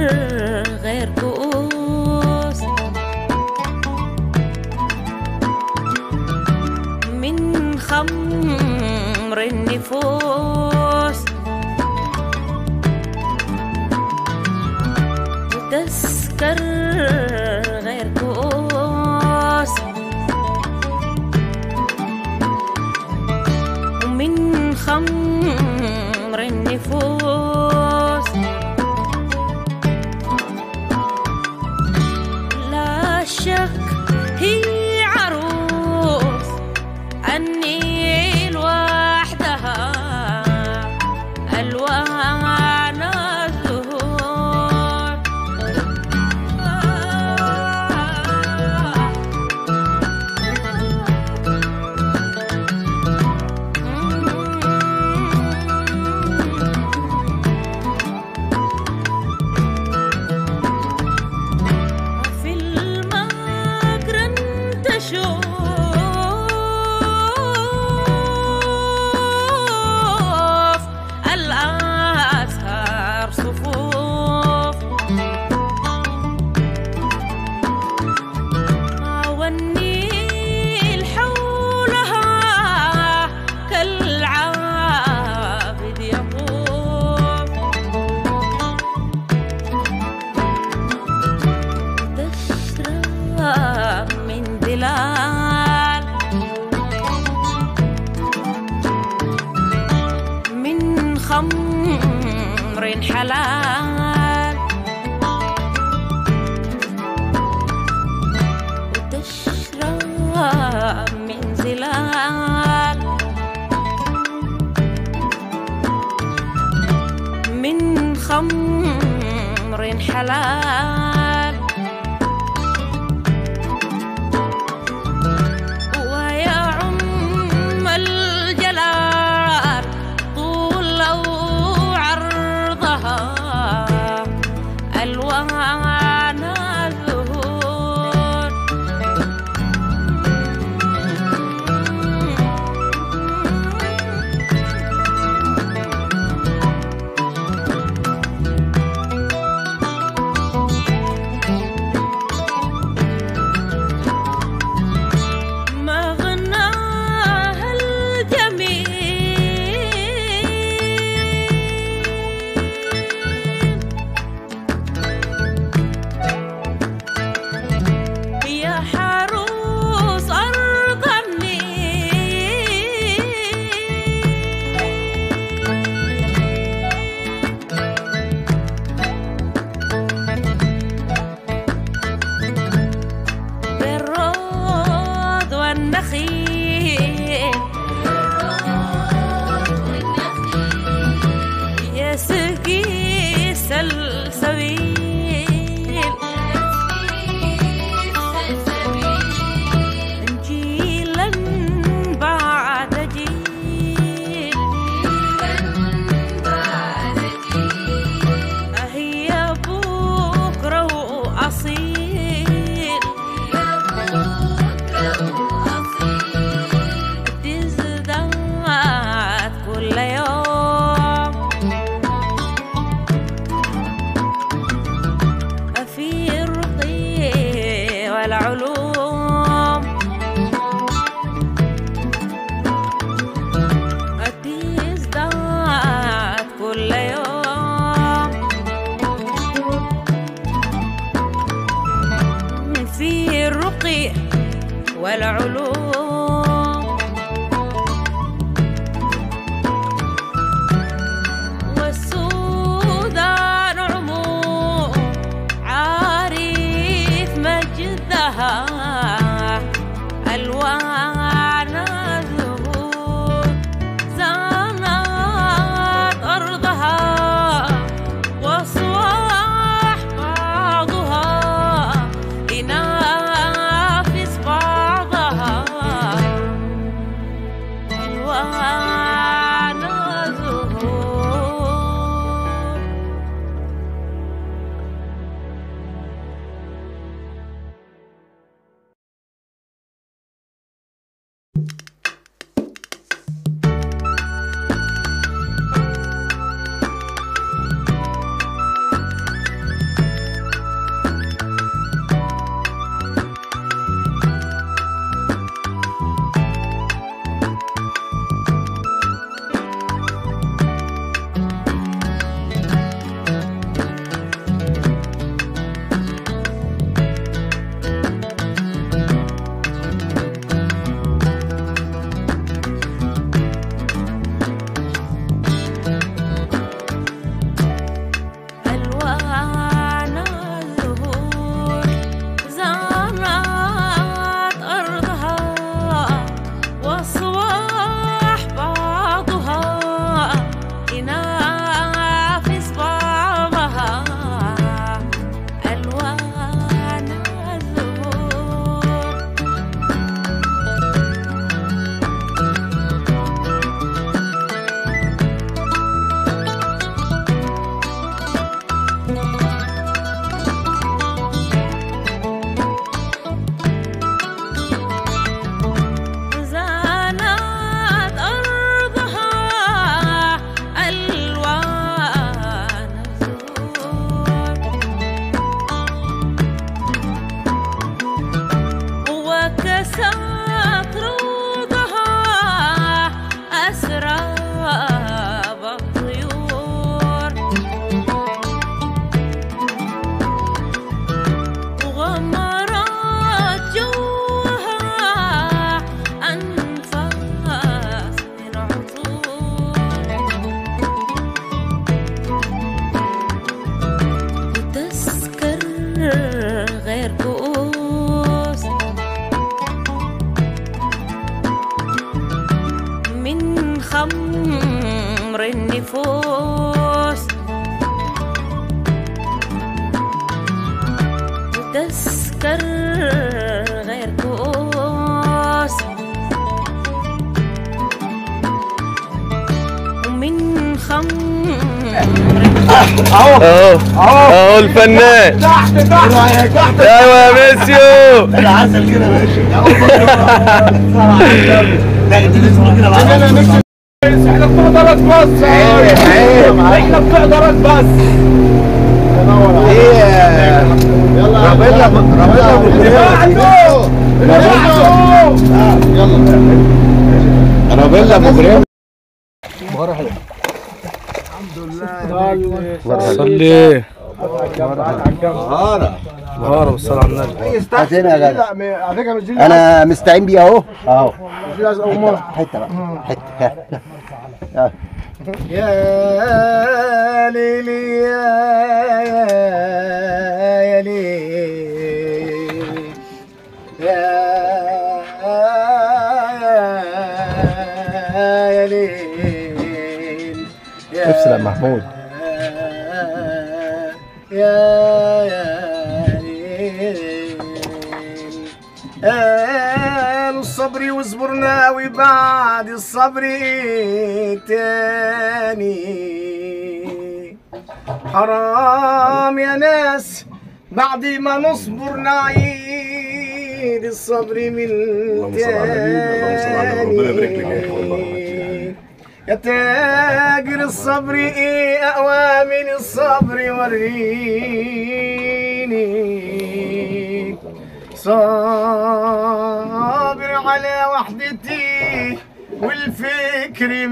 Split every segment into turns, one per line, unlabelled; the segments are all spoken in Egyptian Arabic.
غير كؤوس من خمر النفوس وتسكر غير كؤوس ومن خمر النفوس لا شك هي عروس النيل وحدها ألوان الزهور في المجرى تشوف الأزهار صفوف والنيل حولها كالعابد يطوف تشرب من ظلال من خمر حلال وتشرب من زلال من خمر حلال ويعم الجلال طول عرضها ألوان الزهور غير كؤوس من خمر النفوس وتسكر غير كؤوس ومن خمر
اهو اهو الفنان
تحت تحت تحت
ايوه يا ميسيو
العسل كده ماشي لا انت لسه كده العسل احنا بتقدرك بس احنا بتقدرك بس ايه يلا رابيلا رابيلا رابيلا مغرب
صلي
مهارة
مهارة بالصلاة على النبي
هاتين يا جدع
على فكره مش دي
انا مستعين بيه اهو اهو
مش دي اول مره
حته بقى حته ها.
يا ليلي يا يا ليلي يا يا ليل يا
افصل يا محمود
يا يا ليل قالوا الصبر واصبرنا وبعد الصبر تاني حرام يا ناس بعد ما نصبر نعيد الصبر من تاني يا تاجر الصبر ايه اقوى من الصبر وريني صابر على وحدتي والفكر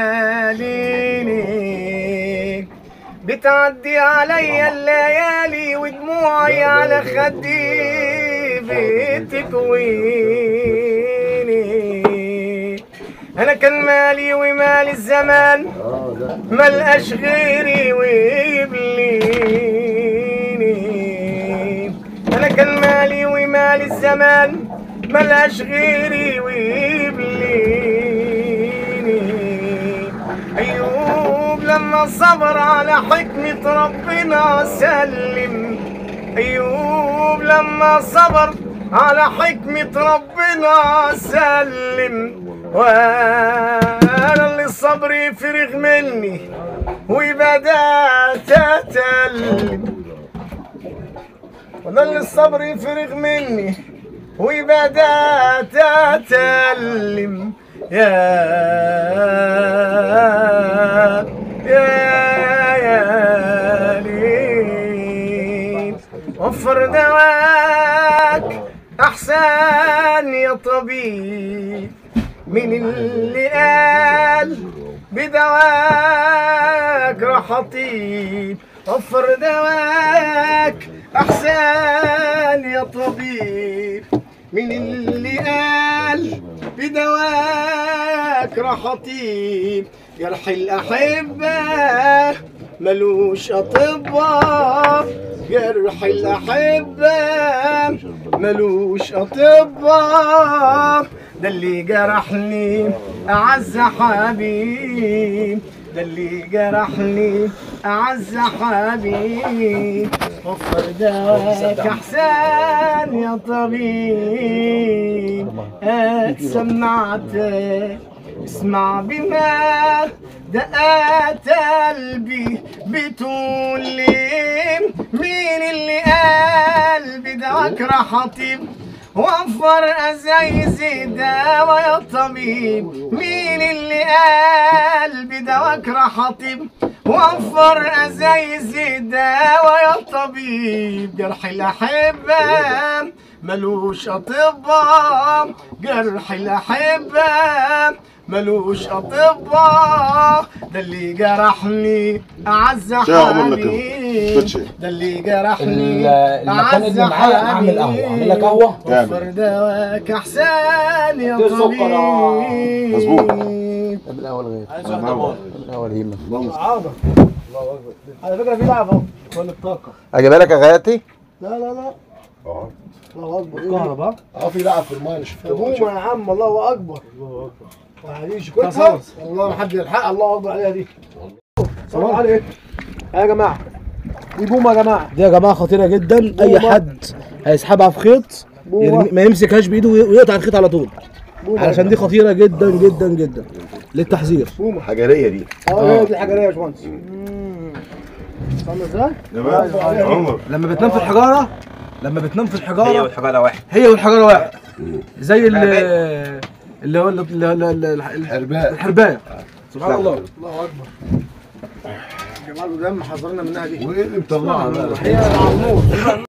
ماليني بتعدي عليا الليالي ودموعي على خدي بتكويني انا كان مالي ومال الزمان ملقاش غيري ويبليني انا كان مالي ومال الزمان ملقاش غيري ويبليني ايوب لما صبر على حكمة ربنا سلم ايوب لما صبر على حكمة ربنا سلم وانا اللي الصبر يفرغ مني وبدات اتلم وانا اللي الصبر يفرغ مني وبدات اتلم يا يا يا ليل وفر دواك احسن يا طبيب من اللي قال بدواك راح اطيب وفر دواك احسن يا طبيب من اللي قال بدواك راح اطيب جرح الاحبه ملوش اطباء جرح الاحبه ملوش اطباء ده اللي جرحني اعز حبيب ده اللي جرحني اعز حبيب وفر دواك احسن يا طبيب هات سمعتك اسمع بما دقات قلبي بتقول لي مين اللي قال بدواك راح اطيب وفر ازايز دواء يا طبيب مين اللي قال بدواك راح اطيب وفر ازايز دواء يا طبيب جرح الاحبه ملوش اطباء جرح الاحبه ملوش اطباء ده اللي جرحني اعز حبيب ده اللي جرحني
المكان اللي معايا اعمل قهوه اعمل لك قهوه
وفر دواك احسن يا
دي سكر، آه.
طبيب
مظبوط.
الاول غير
مروة.
الاول هيما
عاضة على فكرة في لعبة اهو كل الطاقة
اجيبها لك يا غايتي
لا لا لا
اه
الله اكبر كهرباء
اه في لعب في المايه
يا بوما يا عم الله اكبر الله اكبر دي شكوتها والله ما حد يلحقها الله اكبر عليها دي صباح عليك يا جماعه دي بومه يا جماعه
دي يا جماعه خطيره جدا اي حد هيسحبها في خيط يرمي- ما يمسكهاش بايده ويقطع الخيط على طول
بومه
علشان دي خطيره جدا جدا جدا للتحذير
بومه
حجريه دي
اه هي دي الحجريه يا باشمهندس استنى ازاي؟
يا عمر
لما بتنام في الحجاره لما بتنام في الحجاره
هي والحجاره واحد
هي والحجاره واحد زي ال اللي هو ال- ال- ال- ال-
حرباء
الحربايه سبحان الله
الله اكبر جمال ودم حذرنا منها دي
وايه اللي مطلعها بقى
هي على النور